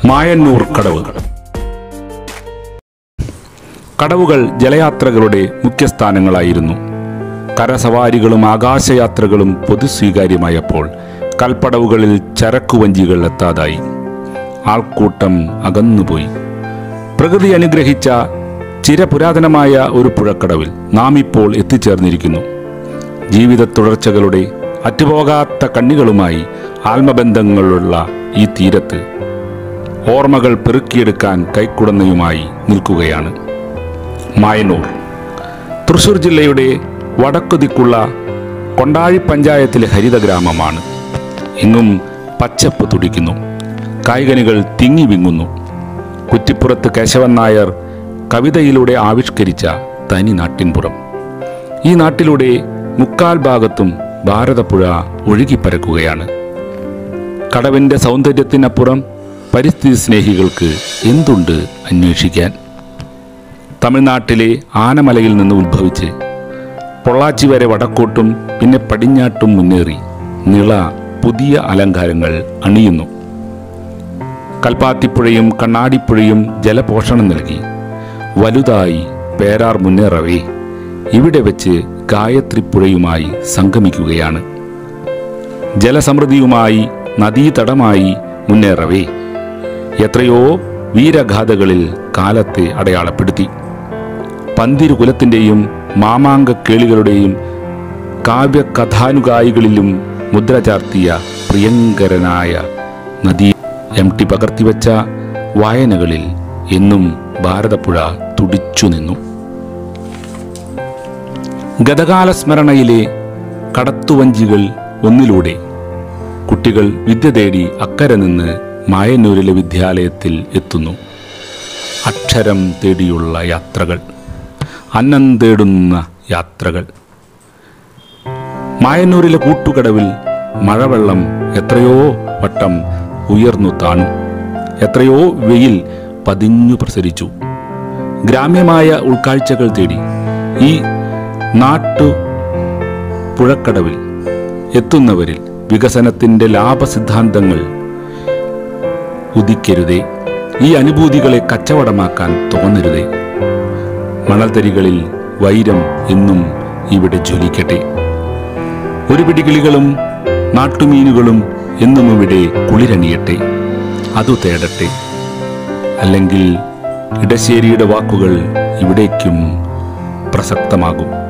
മായന്നൂർ കടവ് കടവുകൾ ജലയാത്രകളുടെ മുഖ്യസ്ഥാനങ്ങളായിരുന്നു കരസവാരികളും ആകാശയാത്രകളും പൊതുസ്വീകാര്യമായപ്പോൾ കൽപ്പടവുകളിൽ ചരക്കുവഞ്ചികൾ എത്താതായി ആൾക്കൂട്ടം അകന്നുപോയി പ്രകൃതി അനുഗ്രഹിച്ച ചിരപുരാതനമായ ഒരു പുഴക്കടവിൽ നാം ഇപ്പോൾ എത്തിച്ചേർന്നിരിക്കുന്നു ജീവിത തുടർച്ചകളുടെ അറ്റുപോകാത്ത കണ്ണികളുമായി ആത്മബന്ധങ്ങളുള്ള ഈ തീരത്ത് ഓർമ്മകൾ പെറുക്കിയെടുക്കാൻ കൈക്കുടന്നയുമായി നിൽക്കുകയാണ് മായനൂർ തൃശൂർ ജില്ലയുടെ വടക്കുതിക്കുള്ള കൊണ്ടാഴി പഞ്ചായത്തിലെ ഹരിത ഗ്രാമമാണ് ഇങ്ങും പച്ചപ്പ് തുടിക്കുന്നു കായികനികൾ തിങ്ങി വിങ്ങുന്നു കുറ്റിപ്പുറത്ത് കേശവൻ നായർ കവിതയിലൂടെ ആവിഷ്കരിച്ച തനി നാട്ടിൻപുറം ഈ നാട്ടിലൂടെ മുക്കാൽ ഭാഗത്തും ഭാരതപ്പുഴ ഒഴുകിപ്പരക്കുകയാണ് കടവിൻ്റെ സൗന്ദര്യത്തിനപ്പുറം പരിസ്ഥിതി സ്നേഹികൾക്ക് എന്തുണ്ട് അന്വേഷിക്കാൻ തമിഴ്നാട്ടിലെ ആനമലയിൽ നിന്ന് ഉത്ഭവിച്ച് പൊള്ളാച്ചി വരെ വടക്കോട്ടും പിന്നെ പടിഞ്ഞാട്ടും മുന്നേറി നിള പുതിയ അലങ്കാരങ്ങൾ അണിയുന്നു കൽപ്പാത്തിപ്പുഴയും കണ്ണാടിപ്പുഴയും ജലപോഷണം നൽകി വലുതായി പേരാർ മുന്നേറവേ ഇവിടെ വെച്ച് ഗായത്രിപ്പുഴയുമായി സംഗമിക്കുകയാണ് ജലസമൃദ്ധിയുമായി നദീതടമായി മുന്നേറവേ എത്രയോ വീരഗാഥകളിൽ കാലത്തെ അടയാളപ്പെടുത്തി പന്തിരുകുലത്തിൻ്റെയും മാമാങ്ക കേളികളുടെയും കാവ്യകഥാനുഗായികളിലും മുദ്ര ചാർത്തിയ പ്രിയങ്കരനായ നദി എം ടി പകർത്തിവെച്ച വായനകളിൽ എന്നും ഭാരതപ്പുഴ തുടിച്ചു നിന്നു ഗതകാല സ്മരണയിലെ കടത്തുവഞ്ചികൾ ഒന്നിലൂടെ കുട്ടികൾ വിദ്യ തേടി അക്കരെ നിന്ന് മായന്നൂരിലെ വിദ്യാലയത്തിൽ എത്തുന്നു അക്ഷരം തേടിയുള്ള യാത്രകൾ അന്നം തേടുന്ന യാത്രകൾ മായന്നൂരിലെ കൂട്ടുകടവിൽ മഴവെള്ളം എത്രയോ വട്ടം ഉയർന്നു താണു എത്രയോ വെയിൽ പതിഞ്ഞു പ്രസരിച്ചു ഗ്രാമ്യമായ ഉൾക്കാഴ്ചകൾ തേടി ഈ നാട്ടു പുഴക്കടവിൽ എത്തുന്നവരിൽ വികസനത്തിന്റെ ലാഭസിദ്ധാന്തങ്ങൾ ഉദിക്കരുതേ ഈ അനുഭൂതികളെ കച്ചവടമാക്കാൻ തോന്നരുതേ മണൽത്തരികളിൽ വൈരം എന്നും ഇവിടെ ജ്വലിക്കട്ടെ ഒരു പിടി കിളികളും നാട്ടുമീനുകളും എന്നും ഇവിടെ കുളിരണിയട്ടെ അതു തേടട്ടെ അല്ലെങ്കിൽ ഇടശ്ശേരിയുടെ വാക്കുകൾ ഇവിടേക്കും പ്രസക്തമാകും